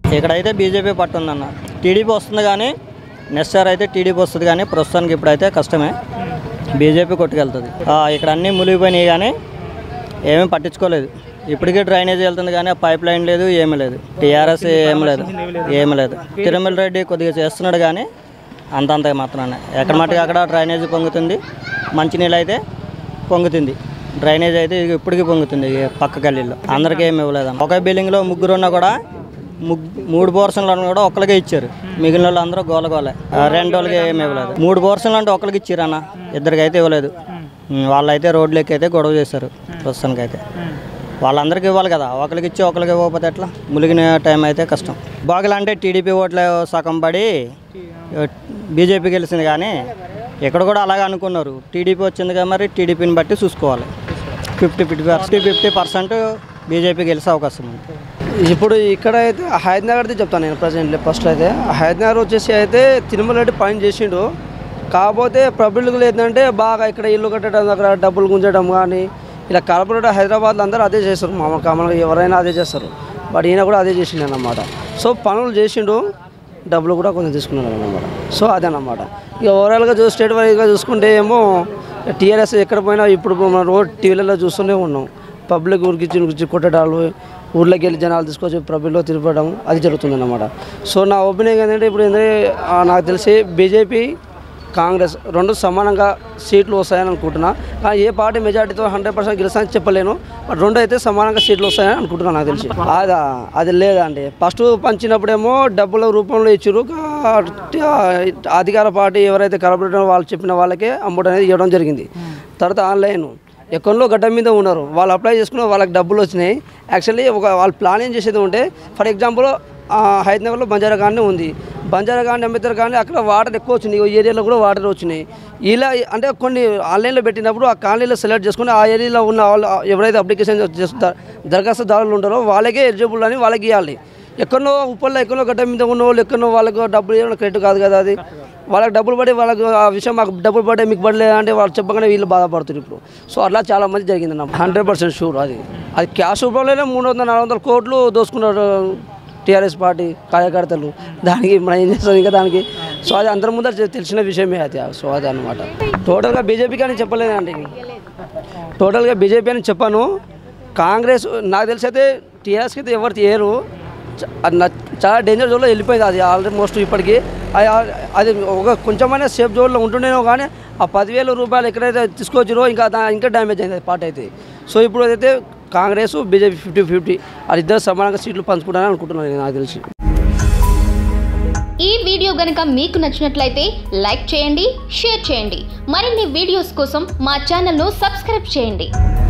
ఇక్కడైతే BJP పట్టుందన్న TDP వస్తుంది కానీ నెక్స్ట్ సార్ అయితే టీడీపీ వస్తుంది కానీ ప్రస్తుతానికి ఇప్పుడైతే కష్టమే బీజేపీ కొట్టుకెళ్తుంది ఆ, ఇక్కడ అన్నీ మునిగిపోయినాయి కానీ ఏమీ పట్టించుకోలేదు ఇప్పటికీ డ్రైనేజ్ వెళ్తుంది కానీ ఆ పైప్ లైన్ లేదు ఏమీ లేదు టీఆర్ఎస్ ఏమీ లేదు ఏమీ లేదు తిరుమల రెడ్డి కొద్దిగా చేస్తున్నాడు కానీ అంతంత మాత్రానే ఎక్కడ మట్టుకు అక్కడ డ్రైనేజ్ పొంగుతుంది మంచినీళ్ళు అయితే పొంగుతుంది డ్రైనేజ్ అయితే ఇక ఇప్పటికీ పొంగుతుంది ఈ పక్క గల్లీలో అందరికీ ఏమి ఇవ్వలేదు ఒకే బిల్డింగ్లో ముగ్గురు ఉన్నా కూడా ముగ్ మూడు పోర్షన్లను కూడా ఒక్కరికే ఇచ్చారు మిగిలిన వాళ్ళు అందరూ గోల గోలే ఆ, రెండు వాళ్ళకి ఏమి ఇవ్వలేదు మూడు పోర్షన్లు అంటే ఒకరికి ఇచ్చారు అన్న ఇద్దరికి అయితే ఇవ్వలేదు ఉమ్, వాళ్ళైతే రోడ్లకి అయితే గొడవ చేశారు ప్రస్తుతానికి అయితే వాళ్ళందరికీ ఇవ్వాలి కదా ఒకరికి ఇచ్చి ఒకరికి ఇవ్వకపోతే ఎట్లా ములిగిన టైం అయితే కష్టం బాగులు అంటే టీడీపీ ఓట్లు సగం పడి బీజేపీ గెలిచింది కానీ ఇక్కడ కూడా అలాగే అనుకున్నారు టీడీపీ వచ్చింది కదా మరి టీడీపీని బట్టి చూసుకోవాలి fifty fifty fifty fifty percent BJP గెలిచే అవకాశం ఉంది ఇప్పుడు ఇక్కడ అయితే హైదరాబాద్ది చెప్తాను నేను ప్రజెంట్ ఫస్ట్ అయితే హైదరాబాద్ వచ్చేసి అయితే తిరుమల రెడ్డి పని చేసిండు కాకపోతే పబ్లిక్లు ఏంటంటే బాగా ఇక్కడ ఇల్లు కట్టడం అక్కడ డబ్బులు గుంజడం కానీ ఇలా కార్పొరేట్ హైదరాబాద్లో అందరూ అదే చేస్తారు మామూలు కామన్గా ఎవరైనా అదే చేస్తారు బట్ ఈయన కూడా అదే చేసిండు అన్నమాట సో పనులు చేసిండు డబ్బులు కూడా కొంచెం తీసుకున్నాడు అన్నమాట సో అదన్నమాట ఇక ఓవరాల్గా చూ స్టేట్ వైజ్గా చూసుకుంటే ఏమో టీఆర్ఎస్ ఎక్కడ పోయినా ఇప్పుడు మనం రోడ్ టీవీలలో చూస్తూనే ఉన్నాం పబ్లిక్ ఊరికి గురించి కొట్టడాలు ఊర్లోకి వెళ్ళి జనాలు తీసుకొచ్చి పబ్లిక్లో తిరపడం అది జరుగుతుంది అన్నమాట సో నా ఒపీనియన్ ఏంటంటే ఇప్పుడు ఏంటంటే ఆ, నాకు తెలిసి బీజేపీ కాంగ్రెస్ రెండు సమానంగా సీట్లు వస్తాయని అనుకుంటున్నా కానీ ఏ పార్టీ మెజార్టీతో హండ్రెడ్ పర్సెంట్ గెలుస్తానని చెప్పలేను బట్ రెండు అయితే సమానంగా సీట్లు వస్తాయని అనుకుంటున్నాను నాకు తెలిసి అది అది లేదండి ఫస్ట్ పంచినప్పుడేమో డబ్బుల రూపంలో ఇచ్చారు అధికార పార్టీ ఎవరైతే కలపడం వాళ్ళు చెప్పిన వాళ్ళకే అమౌంట్ అనేది ఇవ్వడం జరిగింది తర్వాత ఆన్లైన్ ఎక్కడో గడ్డ మీద ఉన్నారు వాళ్ళు అప్లై చేసుకున్న వాళ్ళకి డబ్బులు వచ్చినాయి యాక్చువల్లీ ఒక వాళ్ళు ప్లాన్ ఏం చేసేది ఉంటే ఫర్ ఎగ్జాంపుల్ హైదరాబాద్లో బంజారా కానీ ఉంది బంజారా కానీ అంబేద్కర్ కానీ అక్కడ వాటర్ ఎక్కువ వచ్చినాయి ఈ ఏరియాలో కూడా వాటర్ వచ్చినాయి ఇలా అంటే కొన్ని ఆన్లైన్లో పెట్టినప్పుడు ఆ కాలనీలో సెలెక్ట్ చేసుకుని ఆ ఏరియాలో ఉన్న వాళ్ళు ఎవరైతే అప్లికేషన్ చేస్తారు దరఖాస్తుదారులు ఉంటారో వాళ్ళకే ఎలిజిబుల్ అని వాళ్ళకి ఇవ్వాలి ఎక్కడో ఉప్పల్లో ఎక్కడో గడ్డ మీద ఉన్న వాళ్ళు ఎక్కడో వాళ్ళకు డబ్బులు ఇవ్వడం కరెక్ట్ కాదు కదా అది వాళ్ళకి డబ్బులు పడి వాళ్ళకి ఆ విషయం మాకు డబ్బులు పడే మీకు పడలే అంటే వాళ్ళు చెప్పగానే వీళ్ళు బాధపడుతున్నారు ఇప్పుడు సో అట్లా చాలా మంది జరిగింది అన్న హండ్రెడ్ పర్సెంట్ షూర్ అది అది క్యాష్ రూపంలోనే మూడు వందల నాలుగు వందల కోట్లు దోసుకున్నారు టీఆర్ఎస్ పార్టీ కార్యకర్తలు దానికి మనం ఏం చేస్తాం ఇంకా దానికి సో అది అందరి ముందర తె- తెలిసిన విషయమే అది సో అది అనమాట టోటల్గా బీజేపీకి అని చెప్పలేదండి టోటల్గా బీజేపీ అని చెప్పాను కాంగ్రెస్ నాకు తెలిసి అయితే టీఆర్ఎస్కి అయితే ఎవరు తీయరు చ- అది నా- చాలా డేంజర్ జోన్లో వెళ్ళిపోయింది అది ఆల్మోస్ట్ ఇప్పటికీ అది అది ఒక కొంచెమైనా సేఫ్ జోన్లో ఉంటుండేనో కానీ ఆ పదివేల రూపాయలు ఎక్కడైతే తీసుకొచ్చిరో ఇంకా దా- ఇంకా డ్యామేజ్ అయింది పార్టీ అయితే సో ఇప్పుడు అయితే కాంగ్రెస్ బీజేపీ ఫిఫ్టీ ఫిఫ్టీ అది ఇద్దరు సమానంగా సీట్లు పంచుకుంటారని అనుకుంటున్నాను నేను నాకు తెలిసి ఈ వీడియో గనుక మీకు నచ్చినట్లయితే లైక్ చేయండి షేర్ చేయండి మరిన్ని వీడియోస్ కోసం మా ఛానల్ను సబ్స్క్రైబ్ చేయండి